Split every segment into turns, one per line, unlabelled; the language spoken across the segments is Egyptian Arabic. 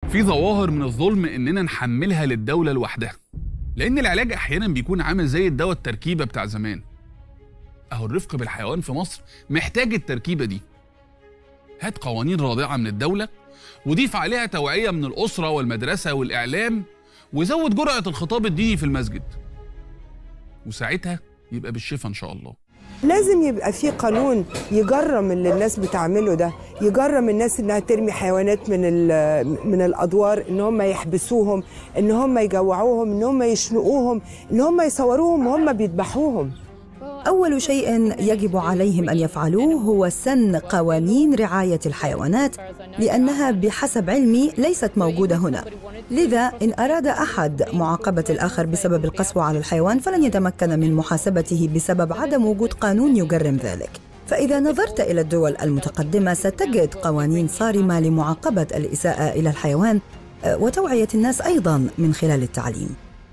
في ظواهر من الظلم اننا نحملها للدوله لوحدها لان العلاج احيانا بيكون عامل زي الدواء التركيبه بتاع زمان اهو الرفق بالحيوان في مصر محتاج التركيبه دي هات قوانين رادعه من الدوله وضيف عليها توعيه من الاسره والمدرسه والاعلام وزود جرعه الخطاب الديني في المسجد وساعتها يبقى بالشفا ان شاء الله
لازم يبقى في قانون يجرم اللي الناس بتعمله ده يجرم الناس انها ترمي حيوانات من من الادوار ان هم يحبسوهم ان هم يجوعوهم ان هم يشنقوهم ان هم يصوروهم وهم بيذبحوهم
أول شيء يجب عليهم أن يفعلوه هو سن قوانين رعاية الحيوانات لأنها بحسب علمي ليست موجودة هنا لذا إن أراد أحد معاقبة الآخر بسبب القسوة على الحيوان فلن يتمكن من محاسبته بسبب عدم وجود قانون يجرم ذلك فإذا نظرت إلى الدول المتقدمة ستجد قوانين صارمة لمعاقبة الإساءة إلى الحيوان وتوعية الناس أيضا من خلال التعليم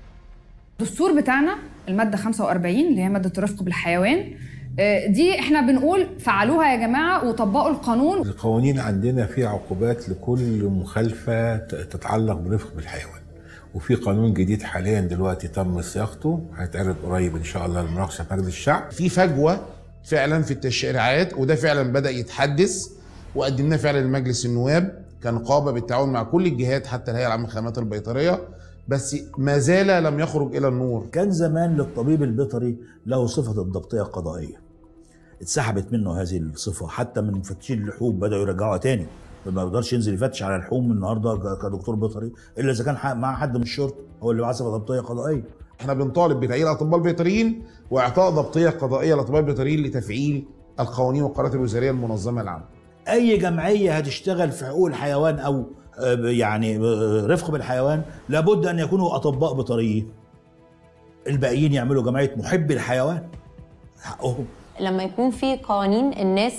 الدستور بتاعنا الماده 45 اللي هي ماده الرفق بالحيوان دي احنا بنقول فعلوها يا جماعه وطبقوا القانون
القوانين عندنا فيها عقوبات لكل مخالفه تتعلق برفق بالحيوان وفي قانون جديد حاليا دلوقتي تم صياغته هيتعرض قريب ان شاء الله لمناقشه في مجلس الشعب
في فجوه فعلا في التشريعات وده فعلا بدا يتحدث وقدمناه فعلا لمجلس النواب كنقابه بالتعاون مع كل الجهات حتى الهيئه العامه للخدمات البيطريه بس ما زال لم يخرج الى النور
كان زمان للطبيب البيطري له صفه الضبطيه القضائيه اتسحبت منه هذه الصفه حتى من مفتشين اللحوم بداوا يرجعوها تاني ما يقدرش ينزل يفتش على اللحوم النهارده كدكتور بيطري الا اذا كان مع حد من الشرطه هو اللي معاه صفه ضبطيه قضائيه
احنا بنطالب بتعيين الاطباء البيطريين واعطاء ضبطيه قضائيه للاطباء البيطريين لتفعيل القوانين والقرارات الوزاريه المنظمه العامه
اي جمعيه هتشتغل في حقوق الحيوان او يعني رفق بالحيوان لابد ان يكونوا اطباء بيطريين الباقيين يعملوا جمعيه محبي الحيوان حقهم
لما يكون في قوانين الناس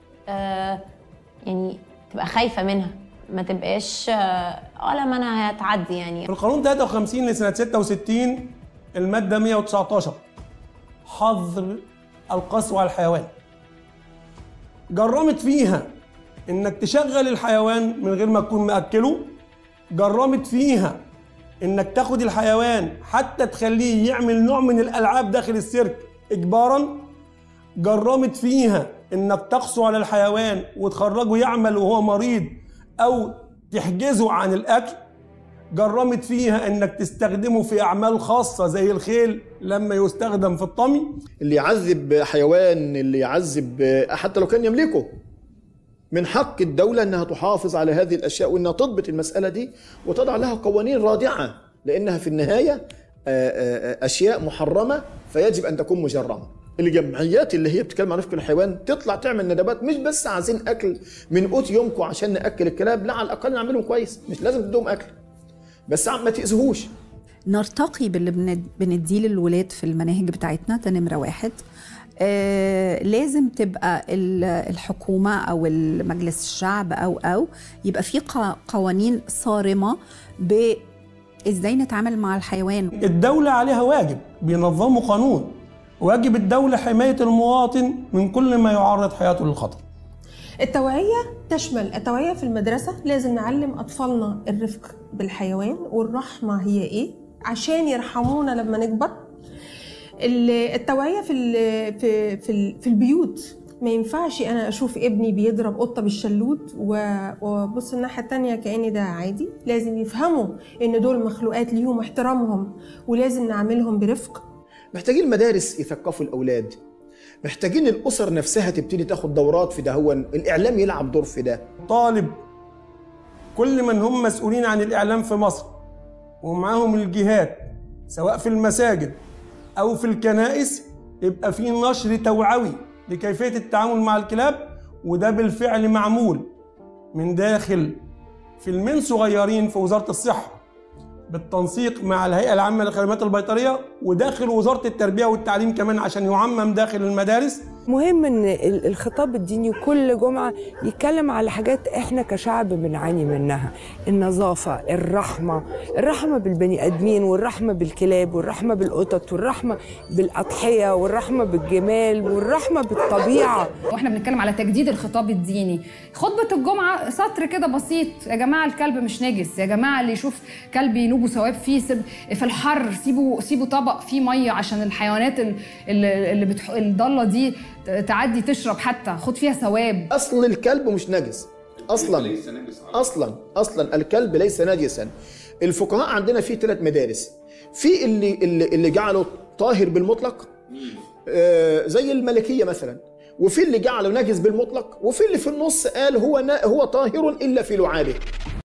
آه يعني تبقى خايفه منها ما تبقاش اه لما انا هتعدي يعني
في القانون 53 لسنه 66 الماده 119 حظر القسوه على الحيوان جرمت فيها انك تشغل الحيوان من غير ما تكون مأكله جرمت فيها انك تاخد الحيوان حتى تخليه يعمل نوع من الالعاب داخل السيرك اجبارا جرمت فيها انك تقسو على الحيوان وتخرجه يعمل وهو مريض او تحجزه عن الاكل جرمت فيها انك تستخدمه في اعمال خاصه زي الخيل لما يستخدم في الطمي
اللي يعذب حيوان اللي يعذب حتى لو كان يملكه من حق الدولة أنها تحافظ على هذه الأشياء وأنها تضبط المسألة دي وتضع لها قوانين رادعة لأنها في النهاية أشياء محرمة فيجب أن تكون مجرمة الجمعيات اللي هي بتتكلم عن رفق الحيوان تطلع تعمل ندبات مش بس عايزين اكل من قوت يومكم عشان ناكل الكلاب لا على الاقل نعملهم كويس مش لازم تدوهم اكل بس ما تاذوهوش
نرتقي باللي بنديه للولاد في المناهج بتاعتنا ده نمره واحد آه لازم تبقى الحكومة أو مجلس الشعب أو أو يبقى في قوانين صارمة ب ازاي نتعامل مع الحيوان
الدولة عليها واجب بينظموا قانون واجب الدولة حماية المواطن من كل ما يعرض حياته للخطر
التوعية تشمل التوعية في المدرسة لازم نعلم أطفالنا الرفق بالحيوان والرحمة هي إيه عشان يرحمونا لما نكبر التوعيه في ال في في, ال في البيوت ما ينفعش انا اشوف ابني بيضرب قطه بالشلوت وابص الناحيه التانية كان ده عادي لازم يفهموا ان دول مخلوقات ليهم احترامهم ولازم نعاملهم برفق
محتاجين المدارس يثقفوا الاولاد محتاجين الاسر نفسها تبتدي تاخد دورات في ده هو الاعلام يلعب دور في ده
طالب كل من هم مسؤولين عن الاعلام في مصر ومعاهم الجهات سواء في المساجد او في الكنائس يبقى في نشر توعوي لكيفيه التعامل مع الكلاب وده بالفعل معمول من داخل فيلمين صغيرين في وزاره الصحه بالتنسيق مع الهيئه العامه للخدمات البيطريه وداخل وزاره التربيه والتعليم كمان عشان يعمم داخل المدارس
مهم ان ال- الخطاب الديني كل جمعه يتكلم على حاجات احنا كشعب بنعاني منها النظافه الرحمه الرحمه بالبني ادمين والرحمه بالكلاب والرحمه بالقطط والرحمه بالاضحيه والرحمه بالجمال والرحمه بالطبيعه
واحنا بنتكلم على تجديد الخطاب الديني خطبه الجمعه سطر كده بسيط يا جماعه الكلب مش نجس يا جماعه اللي يشوف كلب ينوبه ثواب فيه سيب في الحر سيبوا سيبوا طبق فيه ميه عشان الحيوانات ال- ال- اللي بتح... الضاله دي ت- تعدي تشرب حتى خد فيها ثواب
اصل الكلب مش نجس اصلا اصلا اصلا الكلب ليس نجسا الفقهاء عندنا في ثلاث مدارس في اللي اللي, اللي جعله طاهر بالمطلق آه زي الملكيه مثلا وفي اللي جعله نجس بالمطلق وفي اللي في النص قال هو نا- هو طاهر الا في لعابه